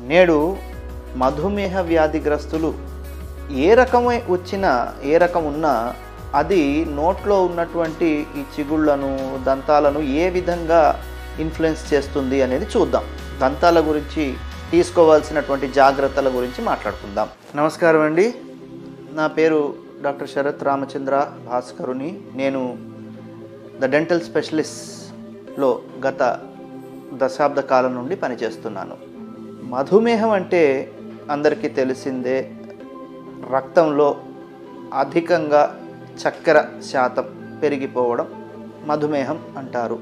నేడు మధుమేహ వ్యాధిగ్రస్తులు ఏ రకమై వచ్చినా ఏ రకం ఉన్నా అది నోట్లో ఉన్నటువంటి ఈ చిగుళ్ళను దంతాలను ఏ విధంగా ఇన్ఫ్లుయెన్స్ చేస్తుంది అనేది చూద్దాం దంతాల గురించి తీసుకోవాల్సినటువంటి జాగ్రత్తల గురించి మాట్లాడుకుందాం నమస్కారం అండి నా పేరు డాక్టర్ శరత్ రామచంద్ర భాస్కరుని నేను ద డెంటల్ స్పెషలిస్ట్లో గత దశాబ్ద కాలం నుండి పనిచేస్తున్నాను మధుమేహం అంటే అందరికీ తెలిసిందే రక్తంలో అధికంగా చక్కెర శాతం పెరిగిపోవడం మధుమేహం అంటారు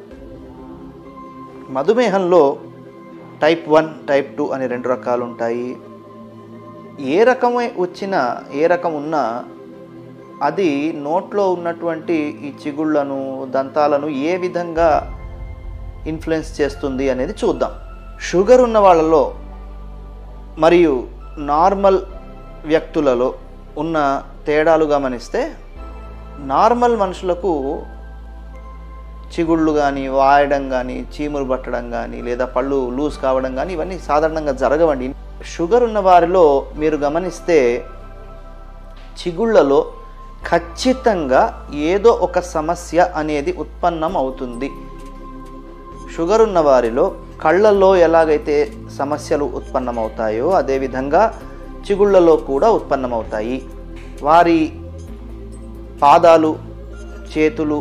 మధుమేహంలో టైప్ వన్ టైప్ టూ అని రెండు రకాలు ఉంటాయి ఏ రకమై వచ్చినా ఏ రకం ఉన్నా అది నోట్లో ఉన్నటువంటి ఈ చిగుళ్ళను దంతాలను ఏ విధంగా ఇన్ఫ్లుయెన్స్ చేస్తుంది అనేది చూద్దాం షుగర్ ఉన్న వాళ్ళలో మరియు నార్మల్ వ్యక్తులలో ఉన్న తేడాలు గమనిస్తే నార్మల్ మనుషులకు చిగుళ్ళు కానీ వాయడం కానీ చీములు పట్టడం కానీ లేదా పళ్ళు లూజ్ కావడం కానీ ఇవన్నీ సాధారణంగా జరగవండి షుగర్ ఉన్న వారిలో మీరు గమనిస్తే చిగుళ్ళలో ఖచ్చితంగా ఏదో ఒక సమస్య అనేది ఉత్పన్నం అవుతుంది షుగర్ ఉన్న వారిలో కళ్ళల్లో ఎలాగైతే సమస్యలు ఉత్పన్నమవుతాయో అదేవిధంగా చిగుళ్ళలో కూడా ఉత్పన్నమవుతాయి వారి పాదాలు చేతులు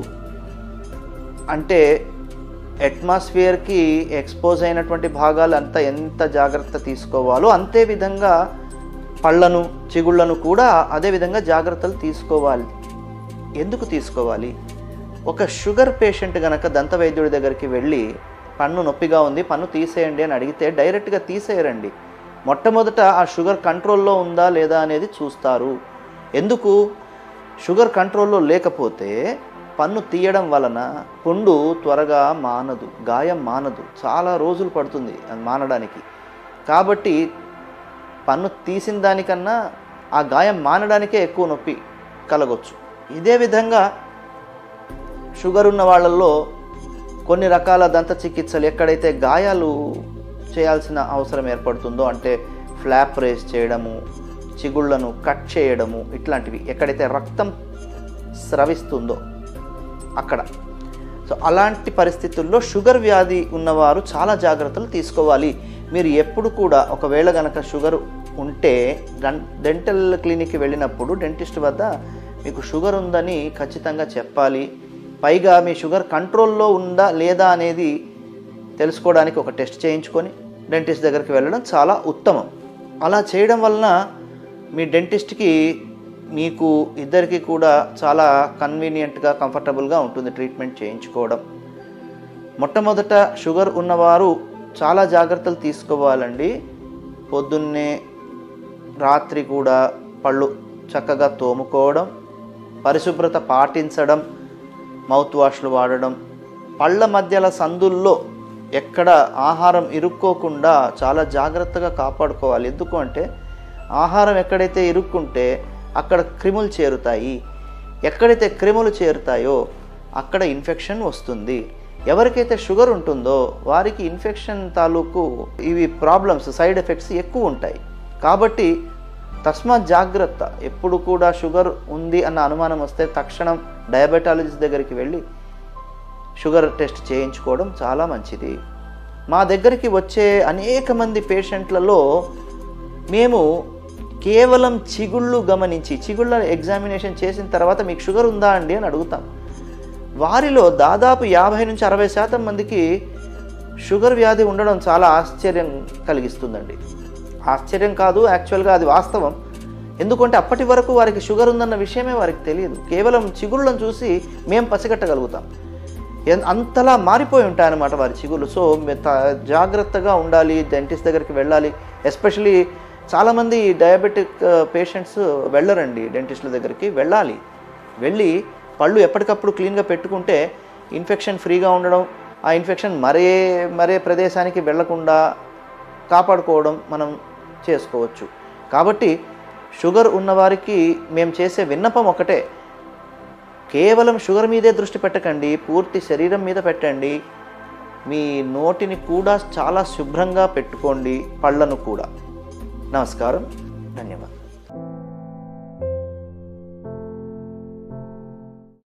అంటే అట్మాస్ఫియర్కి ఎక్స్పోజ్ అయినటువంటి భాగాలు అంతా ఎంత జాగ్రత్త తీసుకోవాలో అంతే విధంగా పళ్ళను చిగుళ్ళను కూడా అదే విధంగా జాగ్రత్తలు తీసుకోవాలి ఎందుకు తీసుకోవాలి ఒక షుగర్ పేషెంట్ గనక దంత వైద్యుడి దగ్గరికి వెళ్ళి పన్ను నొప్పిగా ఉంది పన్ను తీసేయండి అని అడిగితే డైరెక్ట్గా తీసేయరండి మొట్టమొదట ఆ షుగర్ కంట్రోల్లో ఉందా లేదా అనేది చూస్తారు ఎందుకు షుగర్ కంట్రోల్లో లేకపోతే పన్ను తీయడం వలన పుండు త్వరగా మానదు గాయం మానదు చాలా రోజులు పడుతుంది అది మానడానికి కాబట్టి పన్ను తీసిన దానికన్నా ఆ గాయం మానడానికే ఎక్కువ నొప్పి కలగొచ్చు ఇదే విధంగా షుగర్ ఉన్న వాళ్ళల్లో కొన్ని రకాల దంత చికిత్సలు ఎక్కడైతే గాయాలు చేయాల్సిన అవసరం ఏర్పడుతుందో అంటే ఫ్లాప్ రేస్ చేయడము చిగుళ్ళను కట్ చేయడము ఇట్లాంటివి ఎక్కడైతే రక్తం స్రవిస్తుందో అక్కడ సో అలాంటి పరిస్థితుల్లో షుగర్ వ్యాధి ఉన్నవారు చాలా జాగ్రత్తలు తీసుకోవాలి మీరు ఎప్పుడు కూడా ఒకవేళ గనక షుగర్ ఉంటే డన్ డెంటల్ క్లినిక్కి వెళ్ళినప్పుడు డెంటిస్ట్ వద్ద మీకు షుగర్ ఉందని ఖచ్చితంగా చెప్పాలి పైగా మీ షుగర్ కంట్రోల్లో ఉందా లేదా అనేది తెలుసుకోవడానికి ఒక టెస్ట్ చేయించుకొని డెంటిస్ట్ దగ్గరికి వెళ్ళడం చాలా ఉత్తమం అలా చేయడం వలన మీ డెంటిస్ట్కి మీకు ఇద్దరికి కూడా చాలా కన్వీనియంట్గా కంఫర్టబుల్గా ఉంటుంది ట్రీట్మెంట్ చేయించుకోవడం మొట్టమొదట షుగర్ ఉన్నవారు చాలా జాగ్రత్తలు తీసుకోవాలండి పొద్దున్నే రాత్రి కూడా పళ్ళు చక్కగా తోముకోవడం పరిశుభ్రత పాటించడం మౌత్ వాష్లు వాడడం పళ్ళ మధ్యల సందుల్లో ఎక్కడ ఆహారం ఇరుక్కోకుండా చాలా జాగ్రత్తగా కాపాడుకోవాలి ఎందుకు అంటే ఆహారం ఎక్కడైతే ఇరుక్కుంటే అక్కడ క్రిములు చేరుతాయి ఎక్కడైతే క్రిములు చేరుతాయో అక్కడ ఇన్ఫెక్షన్ వస్తుంది ఎవరికైతే షుగర్ ఉంటుందో వారికి ఇన్ఫెక్షన్ తాలూకు ఇవి ప్రాబ్లమ్స్ సైడ్ ఎఫెక్ట్స్ ఎక్కువ ఉంటాయి కాబట్టి తస్మాత్ జాగ్రత్త ఎప్పుడు కూడా షుగర్ ఉంది అన్న అనుమానం వస్తే తక్షణం డయాబెటాలజిస్ట్ దగ్గరికి వెళ్ళి షుగర్ టెస్ట్ చేయించుకోవడం చాలా మంచిది మా దగ్గరికి వచ్చే అనేక మంది పేషెంట్లలో మేము కేవలం చిగుళ్ళు గమనించి చిగుళ్ళ ఎగ్జామినేషన్ చేసిన తర్వాత మీకు షుగర్ ఉందా అండి అని అడుగుతాం వారిలో దాదాపు యాభై నుంచి అరవై శాతం మందికి షుగర్ వ్యాధి ఉండడం చాలా ఆశ్చర్యం కలిగిస్తుందండి ఆశ్చర్యం కాదు యాక్చువల్గా అది వాస్తవం ఎందుకంటే అప్పటి వరకు వారికి షుగర్ ఉందన్న విషయమే వారికి తెలియదు కేవలం చిగుళ్ళను చూసి మేము పసిగట్టగలుగుతాం ఎన్- అంతలా మారిపోయి ఉంటాయన్నమాట వారి చిగుళ్ళు సో మీరు త- జాగ్రత్తగా ఉండాలి డెంటిస్ట్ దగ్గరికి వెళ్ళాలి ఎస్పెషలీ చాలామంది డయాబెటిక్ పేషెంట్స్ వెళ్ళరండి డెంటిస్టుల దగ్గరికి వెళ్ళాలి వెళ్ళి పళ్ళు ఎప్పటికప్పుడు క్లీన్గా పెట్టుకుంటే ఇన్ఫెక్షన్ ఫ్రీగా ఉండడం ఆ ఇన్ఫెక్షన్ మరే మరే ప్రదేశానికి వెళ్లకుండా కాపాడుకోవడం మనం చేసుకోవచ్చు కాబట్టి షుగర్ ఉన్నవారికి మేము చేసే విన్నపం ఒకటే కేవలం షుగర్ మీదే దృష్టి పెట్టకండి పూర్తి శరీరం మీద పెట్టండి మీ నోటిని కూడా చాలా శుభ్రంగా పెట్టుకోండి పళ్ళను కూడా నమస్కారం ధన్యవాదాలు